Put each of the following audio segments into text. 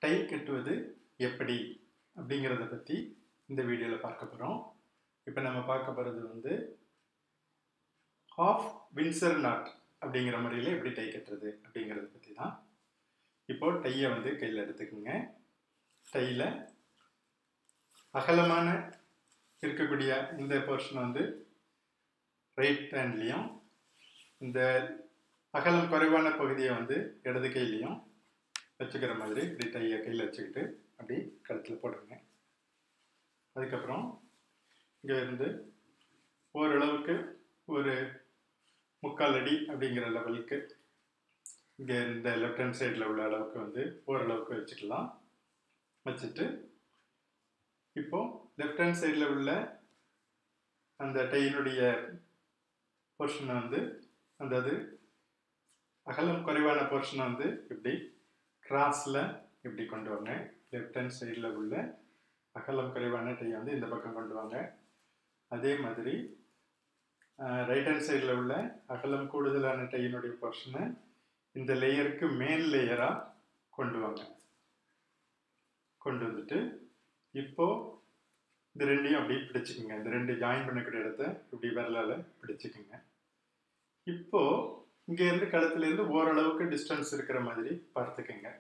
tie கட்டுவது எப்படி அப்படிங்கிறத பற்றி இந்த வீடியோவில் பார்க்க போகிறோம் இப்போ நம்ம பார்க்க போகிறது வந்து ஹாஃப் வின்சர் நாட் அப்படிங்கிற முறையில் எப்படி டை கட்டுறது அப்படிங்கிறத பற்றி தான் இப்போ டையை வந்து கையில் எடுத்துக்கோங்க டையில் அகலமான இருக்கக்கூடிய இந்த போர்ஷன் வந்து ரைட் ஹேண்ட்லேயும் இந்த அகலம் குறைவான பகுதியை வந்து இடது கையிலையும் வச்சுக்கிற மாதிரி இப்படி டையை கையில் வச்சுக்கிட்டு அப்படி கழுத்தில் போடுங்க அதுக்கப்புறம் இங்கே இருந்து ஓரளவுக்கு ஒரு முக்கால் அடி அப்படிங்கிற லெவலுக்கு இங்கே இந்த லெஃப்ட் ஹேண்ட் சைடில் உள்ள அளவுக்கு வந்து ஓரளவுக்கு வச்சுக்கலாம் வச்சுட்டு இப்போ லெஃப்ட் ஹேண்ட் சைடில் உள்ள அந்த டையினுடைய போர்ஷனை வந்து அந்த அது அகலம் குறைவான போர்ஷனை வந்து இப்படி கிராஸில் இப்படி கொண்டு வாங்க லெஃப்ட் ஹேண்ட் சைடில் உள்ள அகலம் குறைவான டையை வந்து இந்த பக்கம் கொண்டு வாங்க அதே மாதிரி ரைட் ஹேண்ட் சைடில் உள்ள அகலம் கூடுதலான டையினுடைய போர்ஷனை இந்த லேயருக்கு மேல் லேயராக கொண்டு வாங்க கொண்டு வந்துட்டு இப்போ இந்த ரெண்டையும் அப்படியே பிடிச்சிக்கோங்க இந்த ரெண்டு ஜாயின் பண்ணக்கூடிய இடத்த இப்படி விரலால் பிடிச்சிக்கோங்க இப்போ இங்கேருந்து கழுத்துலேருந்து ஓரளவுக்கு டிஸ்டன்ஸ் இருக்கிற மாதிரி பார்த்துக்கோங்க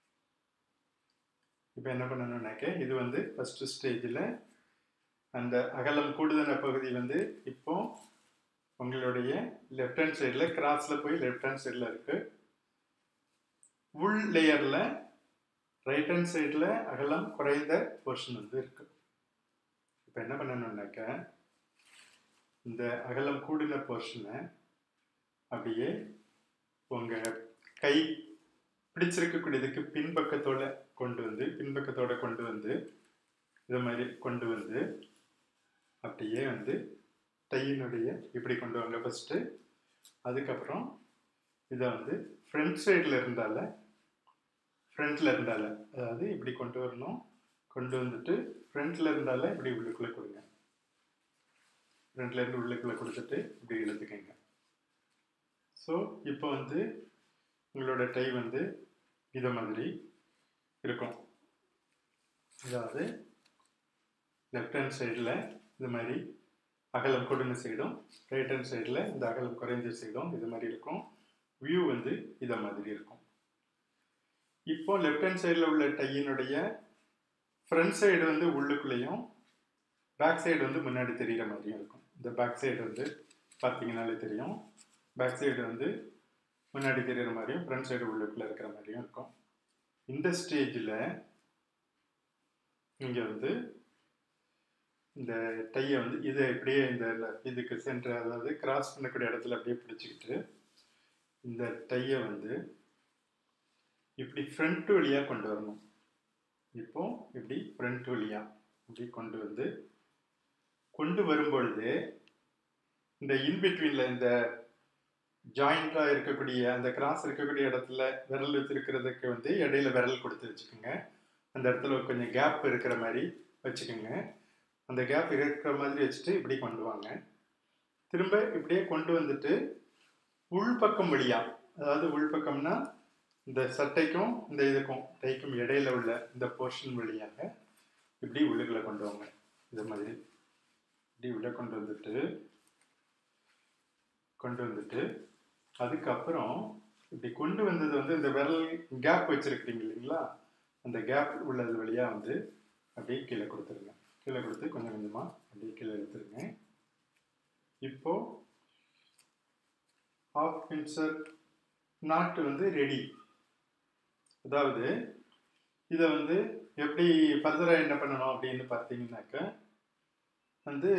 இப்போ என்ன பண்ணணும்னாக்க இது வந்து ஃபஸ்ட்டு ஸ்டேஜில் அந்த அகலம் கூடுதலான பகுதி வந்து இப்போ உங்களுடைய லெஃப்ட் ஹேண்ட் சைடில் கிராஸில் போய் லெஃப்ட் ஹேண்ட் சைடில் இருக்குது உள் லேயரில் ரைட் ஹேண்ட் சைடில் அகலம் குறைந்த போர்ஷன் வந்து இருக்கு இப்போ என்ன பண்ணணும்னாக்க இந்த அகலம் கூடின போர்ஷனை அப்படியே உங்கள் கை பிடிச்சிருக்கக்கூடியதுக்கு பின்பக்கத்தோட கொண்டு வந்து பின்பக்கத்தோட கொண்டு வந்து இது மாதிரி கொண்டு வந்து அப்படியே வந்து டையினுடைய இப்படி கொண்டு வாங்க ஃபஸ்ட்டு அதுக்கப்புறம் இதை வந்து ஃப்ரண்ட் சைடில் இருந்தால ஃப்ரண்ட்டில் இருந்தால அதாவது இப்படி கொண்டு வரணும் கொண்டு வந்துட்டு ஃப்ரண்ட்டில் இருந்தால இப்படி உள்ளுக்குள்ளே கொடுங்க ஃப்ரண்ட்லேருந்து உள்ளுக்குள்ளே கொடுத்துட்டு இப்படி இழுத்துக்கங்க ஸோ இப்போ வந்து உங்களோட டை வந்து இதை மாதிரி இருக்கும் அதாவது லெஃப்ட் ஹேண்ட் சைடில் இது மாதிரி அகலம் கொடுங்க சைடும் ரைட் ஹேண்ட் சைடில் இந்த அகலம் குறைஞ்ச சைடும் இது மாதிரி இருக்கும் வியூ வந்து இதை மாதிரி இருக்கும் இப்போ லெஃப்ட் ஹேண்ட் சைடில் உள்ள டையினுடைய ஃப்ரண்ட் சைடு வந்து உள்ளுக்குள்ளேயும் பேக் சைடு வந்து முன்னாடி தெரிகிற மாதிரியும் இருக்கும் இந்த பேக் சைடு வந்து பார்த்தீங்கனாலே தெரியும் பேக் சைடு வந்து முன்னாடி தெரிகிற மாதிரியும் ஃப்ரண்ட் சைடு உள்ளுக்குள்ளே இருக்கிற மாதிரியும் இருக்கும் இந்த ஸ்டேஜில் இங்கே வந்து இந்த டையை வந்து இதை இப்படியே இந்த இதுக்கு சென்டர் அதாவது கிராஸ் பண்ணக்கூடிய இடத்துல அப்படியே பிடிச்சிக்கிட்டு இந்த டையை வந்து இப்படி ஃப்ரண்ட் வழியாக கொண்டு வரணும் இப்போ இப்படி ஃப்ரண்ட் வழியாக இப்படி கொண்டு வந்து கொண்டு வரும்பொழுது இந்த இன்பிட்வீனில் இந்த ஜாயிண்டாக இருக்கக்கூடிய அந்த கிராஸ் இருக்கக்கூடிய இடத்துல விரல் வச்சிருக்கிறதுக்கு வந்து இடையில விரல் கொடுத்து வச்சுக்கோங்க அந்த இடத்துல கொஞ்சம் கேப் இருக்கிற மாதிரி வச்சுக்கோங்க அந்த கேப் இருக்கிற மாதிரி வச்சுட்டு இப்படி கொண்டு வாங்க திரும்ப இப்படியே கொண்டு வந்துட்டு உள்பக்கம் வழியாக அதாவது உள்பக்கம்னா இந்த சட்டைக்கும் இந்த இதுக்கும் டைக்கும் இடையில உள்ள இந்த போர்ஷன் வழியாக இப்படி உள்ளுக்குள்ள கொண்டு வாங்க இது மாதிரி இப்படி உள்ள கொண்டு வந்துட்டு கொண்டு வந்துட்டு அதுக்கப்புறம் இப்படி கொண்டு வந்தது வந்து இந்த விரல் கேப் வச்சிருக்கிறீங்க இல்லைங்களா அந்த கேப் உள்ளது வழியாக வந்து அப்படியே கீழே கொடுத்துருங்க கீழே கொடுத்து கொஞ்சம் கொஞ்சமாக அப்படியே கீழே எடுத்துருங்க இப்போ ஆஃப் பின்சர் நாட்டு வந்து ரெடி அதாவது இதை வந்து எப்படி ஃபர்தராக என்ன பண்ணணும் அப்படின்னு பார்த்தீங்கன்னாக்க வந்து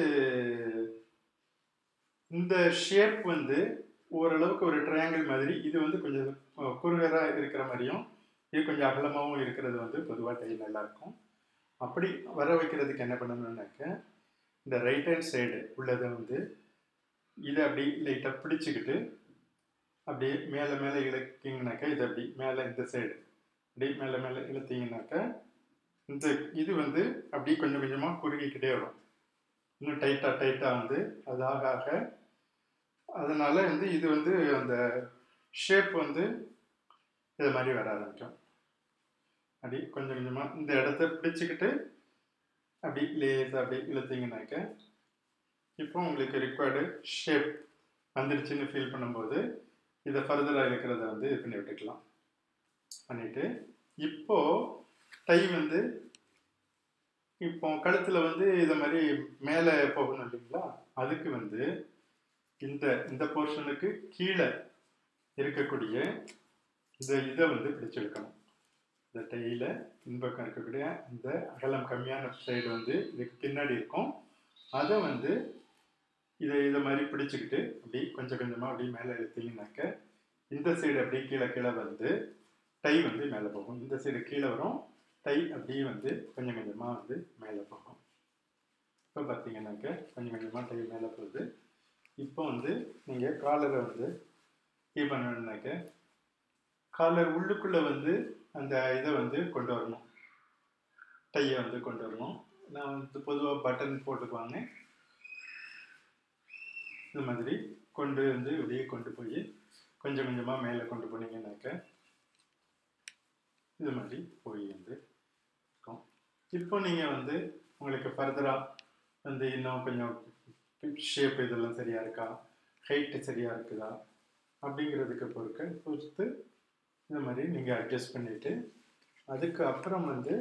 இந்த ஷேப் வந்து ஓரளவுக்கு ஒரு ட்ரையாங்கிள் மாதிரி இது வந்து கொஞ்சம் குறுகராக இருக்கிற மாதிரியும் இது கொஞ்சம் அகலமாகவும் இருக்கிறது வந்து பொதுவாக டை நல்லாயிருக்கும் அப்படி வர வைக்கிறதுக்கு என்ன பண்ணணும்னாக்க இந்த ரைட் ஹேண்ட் சைடு உள்ளதை வந்து இதை அப்படி லைட்டாக பிடிச்சிக்கிட்டு அப்படியே மேலே மேலே இழுக்கிங்கனாக்கா இது அப்படி மேலே இந்த சைடு அப்படி மேலே மேலே இழுத்தீங்கனாக்கா இந்த இது வந்து அப்படி கொஞ்சம் கொஞ்சமாக குறுகிக்கிட்டே வரும் இன்னும் டைட்டாக டைட்டாக வந்து அது ஆக ஆக அதனால் வந்து இது வந்து அந்த ஷேப் வந்து இது மாதிரி வர ஆரம்பிக்கும் அப்படி கொஞ்சம் கொஞ்சமாக இந்த இடத்த பிடிச்சிக்கிட்டு அப்படி லேசாக அப்படி இழுத்தீங்கன்னாக்க இப்போ உங்களுக்கு ரிக்வயர்டு ஷேப் வந்துருச்சுன்னு ஃபீல் பண்ணும்போது இதை ஃபர்தராக இருக்கிறத வந்து இது பண்ணி விட்டுக்கலாம் பண்ணிட்டு இப்போ டை வந்து இப்போ கழுத்தில் வந்து இதை மாதிரி மேலே போகணும் இல்லைங்களா அதுக்கு வந்து இந்த இந்த போர்ஷனுக்கு கீழே இருக்கக்கூடிய இந்த இதை வந்து பிடிச்செடுக்கணும் இந்த டையில் பின்பக்கம் இருக்கக்கூடிய இந்த அகலம் கம்மியான சைடு வந்து இதுக்கு பின்னாடி இருக்கும் அதை வந்து இதை இதை மாதிரி பிடிச்சிக்கிட்டு அப்படி கொஞ்சம் கொஞ்சமாக அப்படியே மேலே இழுத்தீங்கன்னாக்க இந்த சைடு அப்படியே கீழே கீழே வந்து டை வந்து மேலே போகும் இந்த சைடு கீழே வரும் டை அப்படியே வந்து கொஞ்சம் கொஞ்சமாக வந்து மேலே போகும் இப்போ பார்த்தீங்கன்னாக்க கொஞ்சம் கொஞ்சமாக டை மேலே போகுது இப்போ வந்து நீங்கள் காலரை வந்து இது பண்ணணுன்னாக்க காலர் உள்ளுக்குள்ளே வந்து அந்த இதை வந்து கொண்டு வரணும் டையை வந்து கொண்டு வரணும் நான் வந்து பொதுவாக பட்டன் போட்டுக்குவாங்க இந்த மாதிரி கொண்டு வந்து இப்படியே கொண்டு போய் கொஞ்சம் கொஞ்சமாக மேலே கொண்டு போனீங்கன்னாக்க இது மாதிரி போய் வந்து இருக்கும் இப்போ நீங்கள் வந்து உங்களுக்கு ஃபர்தராக வந்து இன்னும் கொஞ்சம் ஷேப் இதெல்லாம் சரியாக இருக்கா ஹைட்டு சரியாக இருக்குதா அப்படிங்கிறதுக்கு பொறுக்க பொறுத்து இந்த மாதிரி நீங்கள் அட்ஜஸ்ட் பண்ணிவிட்டு அதுக்கு அப்புறம் வந்து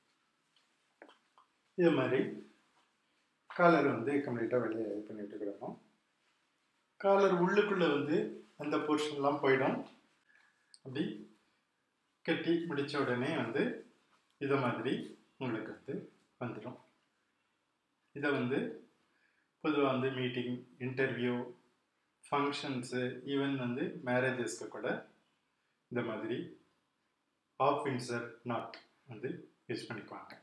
இது மாதிரி காலர் வந்து கம்ப்ளீட்டாக வெளியே இது பண்ணி விட்டுக்கிடணும் காலர் உள்ளுக்குள்ளே வந்து அந்த போர்ஷன்லாம் போயிடும் அப்படி கட்டி முடித்த உடனே வந்து இதை மாதிரி உங்களுக்கு வந்து வந்துடும் இதை வந்து பொதுவாக வந்து மீட்டிங் இன்டர்வியூ ஃபங்க்ஷன்ஸு ஈவன் வந்து மேரேஜஸ்க்கு கூட இந்த மாதிரி ஆஃப் இன்சர் நாட் வந்து யூஸ் பண்ணிக்குவாங்க